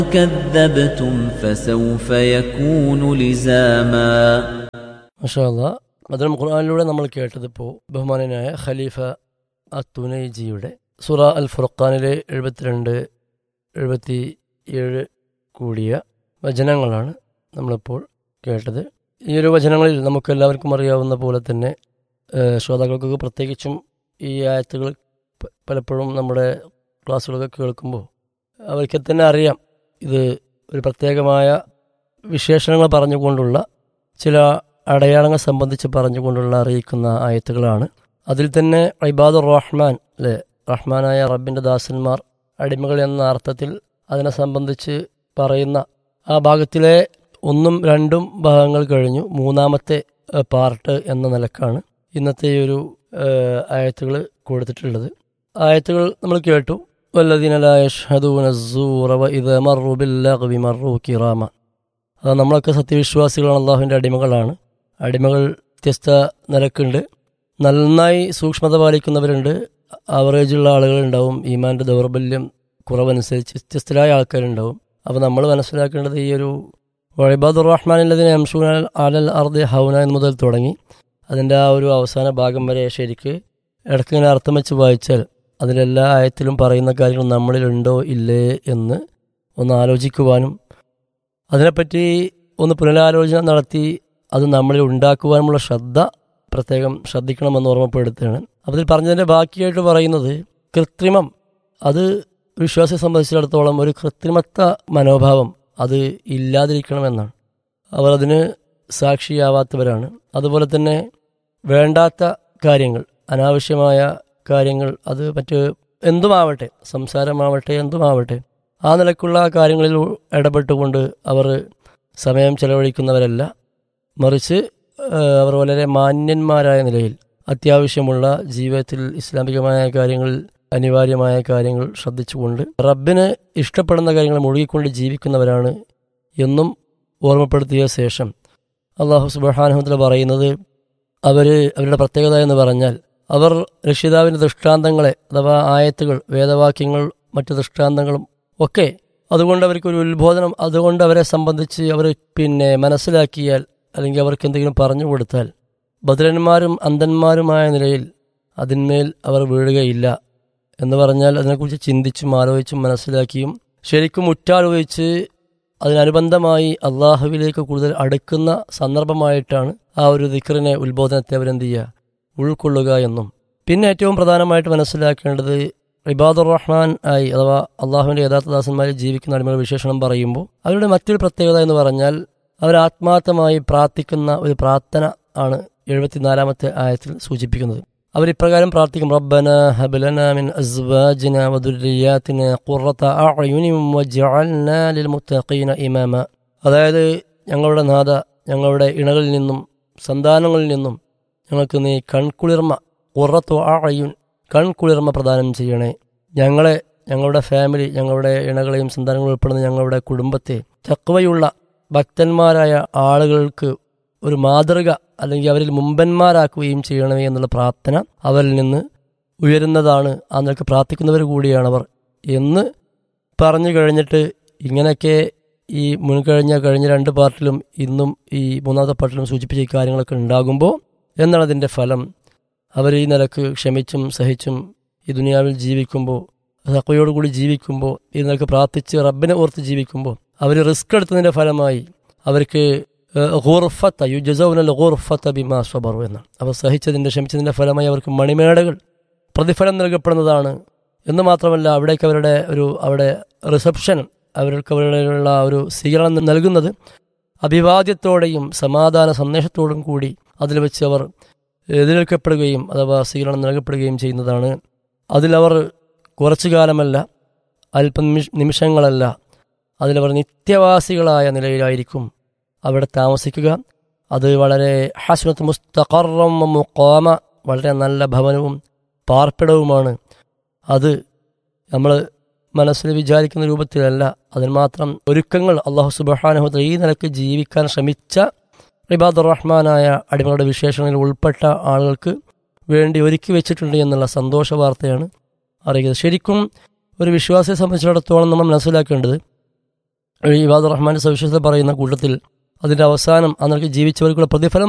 كذبتم فسوف يكون لزاما മഷാല്ല മദനം ഖുർആാനിലൂടെ നമ്മൾ കേട്ടതിപ്പോൾ ബഹുമാനനായ ഖലീഫ അത്തുനൈജിയുടെ സുറ അൽ ഫുർഖാനിലെ എഴുപത്തിരണ്ട് എഴുപത്തി ഏഴ് കൂടിയ വചനങ്ങളാണ് നമ്മളിപ്പോൾ കേട്ടത് ഈ ഒരു വചനങ്ങളിൽ നമുക്കെല്ലാവർക്കും അറിയാവുന്ന പോലെ തന്നെ ഏഹ്, ശ്രോതാക്കൾക്കൊക്കെ പ്രത്യേകിച്ചും ഈ ആയത്തുകൾ പ- പലപ്പോഴും നമ്മുടെ ക്ലാസ്സുകളൊക്കെ കേൾക്കുമ്പോൾ അവർക്ക് തന്നെ അറിയാം ഇത് ഒരു പ്രത്യേകമായ വിശേഷണങ്ങൾ പറഞ്ഞുകൊണ്ടുള്ള ചില അടയാളങ്ങൾ സംബന്ധിച്ച് പറഞ്ഞുകൊണ്ടുള്ള അറിയിക്കുന്ന ആയത്തുകളാണ് അതിൽ തന്നെ ഇബാദുർ റഹ്മാൻ അല്ലെ റഹ്മാനായ റബ്ബിൻ്റെ ദാസന്മാർ അടിമകൾ എന്ന അർത്ഥത്തിൽ അതിനെ സംബന്ധിച്ച് പറയുന്ന ആ ഭാഗത്തിലെ ഒന്നും രണ്ടും ഭാഗങ്ങൾ കഴിഞ്ഞു മൂന്നാമത്തെ ഏഹ്, പാർട്ട് എന്ന നിലക്കാണ് ഇന്നത്തെ ഈ ഒരു ആയത്തുകൾ കൊടുത്തിട്ടുള്ളത് ആയത്തുകൾ നമ്മൾ കേട്ടു വല്ലദീന ലാ യഷ്ഹദൂന الزور وإذا مروا باللغو مروا كراما അത് നമ്മളൊക്കെ സത്യവിശ്വാസികളാണ് അള്ളാഹുവിൻ്റെ അടിമകളാണ് അടിമകൾ വ്യത്യസ്ത നിലക്കുണ്ട് നന്നായി സൂക്ഷ്മത പാലിക്കുന്നവരുണ്ട് ആവറേജുള്ള ആളുകളുണ്ടാവും ഈമാൻ്റെ ദൗർബല്യം കുറവനുസരിച്ച് വ്യത്യസ്തരായ ആൾക്കാരുണ്ടാവും അപ്പോൾ നമ്മൾ മനസ്സിലാക്കേണ്ടത് ഈ ഒരു വഴിബാദുർ റഹ്മാനില്ലതിനെ അംഷൂൻ അലൽ അർദ് ഹൗന എന്ന് മുതൽ തുടങ്ങി അതിൻ്റെ ആ ഒരു അവസാന ഭാഗം വരെ ശരിക്ക് ഇടയ്ക്കിങ്ങനെ അർത്ഥം വെച്ച് വായിച്ചാൽ അതിലെല്ലാ ആയത്തിലും പറയുന്ന കാര്യങ്ങൾ നമ്മളിലുണ്ടോ ഇല്ലേ എന്ന് ഒന്ന് ആലോചിക്കുവാനും അതിനെപ്പറ്റി ഒന്ന് പുനരാലോചന നടത്തി അത് നമ്മളിൽ ഉണ്ടാക്കുവാനുമുള്ള ശ്രദ്ധ പ്രത്യേകം ശ്രദ്ധിക്കണമെന്ന് ഓർമ്മപ്പെടുത്തുകയാണ് അപ്പോൾ ഇതിൽ പറഞ്ഞതിൻ്റെ ബാക്കിയായിട്ട് പറയുന്നത് കൃത്രിമം അത് വിശ്വാസിയെ സംബന്ധിച്ചിടത്തോളം ഒരു കൃത്രിമത്വ മനോഭാവം അത് ഇല്ലാതിരിക്കണമെന്നാണ് അവർ അതിന് സാക്ഷിയാവാത്തവരാണ് അതുപോലെ തന്നെ വേണ്ടാത്ത കാര്യങ്ങൾ അനാവശ്യമായ കാര്യങ്ങൾ അത് മറ്റ് എന്തുമാവട്ടെ സംസാരമാവട്ടെ എന്തുമാവട്ടെ ആ നിലക്കുള്ള കാര്യങ്ങളിൽ ഇടപെട്ടുകൊണ്ട് അവർ സമയം ചെലവഴിക്കുന്നവരല്ല മറിച്ച് ഏഹ്, അവർ വളരെ മാന്യന്മാരായ നിലയിൽ അത്യാവശ്യമുള്ള ജീവിതത്തിൽ ഇസ്ലാമികമായ കാര്യങ്ങളിൽ അനിവാര്യമായ കാര്യങ്ങൾ ശ്രദ്ധിച്ചുകൊണ്ട് റബ്ബിന് ഇഷ്ടപ്പെടുന്ന കാര്യങ്ങൾ മുഴുകിക്കൊണ്ട് ജീവിക്കുന്നവരാണ് എന്നും ഓർമ്മപ്പെടുത്തിയ ശേഷം അള്ളാഹു സുബാനുഹത്തിൽ പറയുന്നത് അവർ അവരുടെ പ്രത്യേകത എന്ന് പറഞ്ഞാൽ അവർ രക്ഷിതാവിൻ്റെ ദൃഷ്ടാന്തങ്ങളെ അഥവാ ആയത്തുകൾ വേദവാക്യങ്ങൾ മറ്റു ദൃഷ്ടാന്തങ്ങളും ഒക്കെ അതുകൊണ്ട് അവർക്കൊരു ഉത്ബോധനം അതുകൊണ്ട് അവരെ സംബന്ധിച്ച് അവർ പിന്നെ മനസ്സിലാക്കിയാൽ അല്ലെങ്കിൽ അവർക്ക് എന്തെങ്കിലും പറഞ്ഞു കൊടുത്താൽ ഭദ്രന്മാരും അന്ധന്മാരുമായ നിലയിൽ അതിന്മേൽ അവർ വീഴുകയില്ല എന്ന് പറഞ്ഞാൽ അതിനെക്കുറിച്ച് ചിന്തിച്ചും ആലോചിച്ചും മനസ്സിലാക്കിയും ശരിക്കും ഉറ്റാലോചിച്ച് അതിനനുബന്ധമായി അള്ളാഹുവിലേക്ക് കൂടുതൽ അടുക്കുന്ന സന്ദർഭമായിട്ടാണ് ആ ഒരു ദിക്റിനെ ഉത്ബോധനത്തെ അവരെന്ത് ചെയ്യുക ഉൾക്കൊള്ളുക എന്നും പിന്നെ ഏറ്റവും പ്രധാനമായിട്ട് മനസ്സിലാക്കേണ്ടത് ഇബാദുർ റഹ്മാൻ ആയി അഥവാ അള്ളാഹുവിൻ്റെ യഥാർത്ഥ ദാസന്മാരിൽ ജീവിക്കുന്ന അടിമകൾ വിശേഷണം പറയുമ്പോൾ അവരുടെ മറ്റൊരു പ്രത്യേകത എന്ന് പറഞ്ഞാൽ അവർ ആത്മാർത്ഥമായി പ്രാർത്ഥിക്കുന്ന ഒരു പ്രാർത്ഥന ആണ് എഴുപത്തിനാലാമത്തെ ആയത്തിൽ സൂചിപ്പിക്കുന്നത് അവർ ഇപ്രകാരം പ്രാർത്ഥിക്കും റബ്ബന ഹബലന മിൻ അസ്വാജിന വദുരിയാത്തിന ഖുറത അഅയുനിൻ വജഅൽനാ ലിൽമുത്തഖീന ഇമാമ അതായത് ഞങ്ങളുടെ നാഥ ഞങ്ങളുടെ ഇണകളിൽ നിന്നും സന്താനങ്ങളിൽ നിന്നും ഞങ്ങൾക്ക് നീ കൺകുളിർമ ഖുറത്തു അഅയുൻ കൺകുളിർമ പ്രദാനം ചെയ്യണേ ഞങ്ങളെ ഞങ്ങളുടെ ഫാമിലി ഞങ്ങളുടെ ഇണകളെയും സന്താനങ്ങളും ഉൾപ്പെടുന്ന ഞങ്ങളുടെ കുടുംബത്തെ തക്വയുള്ള ഭക്തന്മാരായ ആളുകൾക്ക് ഒരു മാതൃക അല്ലെങ്കിൽ അവരിൽ മുമ്പന്മാരാക്കുകയും ചെയ്യണമേ എന്നുള്ള പ്രാർത്ഥന അവരിൽ നിന്ന് ഉയരുന്നതാണ് ആ നിലക്ക് പ്രാർത്ഥിക്കുന്നവർ കൂടിയാണവർ എന്ന് പറഞ്ഞു കഴിഞ്ഞിട്ട് ഇങ്ങനെയൊക്കെ ഈ മുൻകഴിഞ്ഞ കഴിഞ്ഞ രണ്ട് പാർട്ടിലും ഇന്നും ഈ മൂന്നാമത്തെ പാർട്ടിലും സൂചിപ്പിച്ച ഈ കാര്യങ്ങളൊക്കെ ഉണ്ടാകുമ്പോൾ എന്താണ് അതിൻ്റെ ഫലം അവർ ഈ നിലക്ക് ക്ഷമിച്ചും സഹിച്ചും ഈ ദുനിയാവിൽ ജീവിക്കുമ്പോൾ തക്കയോടുകൂടി ജീവിക്കുമ്പോൾ ഈ നിലക്ക് പ്രാർത്ഥിച്ച് റബ്ബിനെ ഓർത്ത് ജീവിക്കുമ്പോൾ അവർ റിസ്ക് എടുത്തതിൻ്റെ ഫലമായി അവർക്ക് ഗോർഫത്ത യു ജസൗനൽ ഗോർഫത്ത ബിമാ സ്വബറു എന്നാണ് അവർ സഹിച്ചതിൻ്റെ ക്ഷമിച്ചതിൻ്റെ ഫലമായി അവർക്ക് മണിമേടകൾ പ്രതിഫലം നൽകപ്പെടുന്നതാണ് എന്ന് മാത്രമല്ല അവിടേക്ക് അവരുടെ ഒരു അവിടെ റിസപ്ഷൻ അവർക്ക് അവരുടെയുള്ള ഒരു സ്വീകരണം നൽകുന്നത് അഭിവാദ്യത്തോടെയും സമാധാന സന്ദേശത്തോടും കൂടി അതിൽ വെച്ച് അവർ എതിരേൽക്കപ്പെടുകയും അഥവാ സ്വീകരണം നൽകപ്പെടുകയും ചെയ്യുന്നതാണ് അതിലവർ കുറച്ചു കാലമല്ല അല്പം നിമിഷ നിമിഷങ്ങളല്ല അതിലവർ നിത്യവാസികളായ നിലയിലായിരിക്കും അവിടെ താമസിക്കുക അത് വളരെ ഹസ്നത്ത് മുസ്തഖറം മുഖാമ വളരെ നല്ല ഭവനവും പാർപ്പിടവുമാണ് അത് നമ്മൾ മനസ്സിൽ വിചാരിക്കുന്ന രൂപത്തിലല്ല അതിന് മാത്രം ഒരുക്കങ്ങൾ അള്ളാഹു സുബാനഹുദ ഈ നിലക്ക് ജീവിക്കാൻ ശ്രമിച്ച റിബാദുർ റഹ്മാനായ അടിമകളുടെ വിശേഷങ്ങളിൽ ഉൾപ്പെട്ട ആളുകൾക്ക് വേണ്ടി ഒരുക്കി വെച്ചിട്ടുണ്ട് എന്നുള്ള സന്തോഷ വാർത്തയാണ് അറിയിക്കുന്നത് ശരിക്കും ഒരു വിശ്വാസിയെ സംബന്ധിച്ചിടത്തോളം നമ്മൾ മനസ്സിലാക്കേണ്ടത് ഇവാദ് റഹ്മാന്റെ സവിശേഷത പറയുന്ന കൂട്ടത്തിൽ അതിൻ്റെ അവസാനം അന്നേക്ക് ജീവിച്ചവർക്കുള്ള പ്രതിഫലം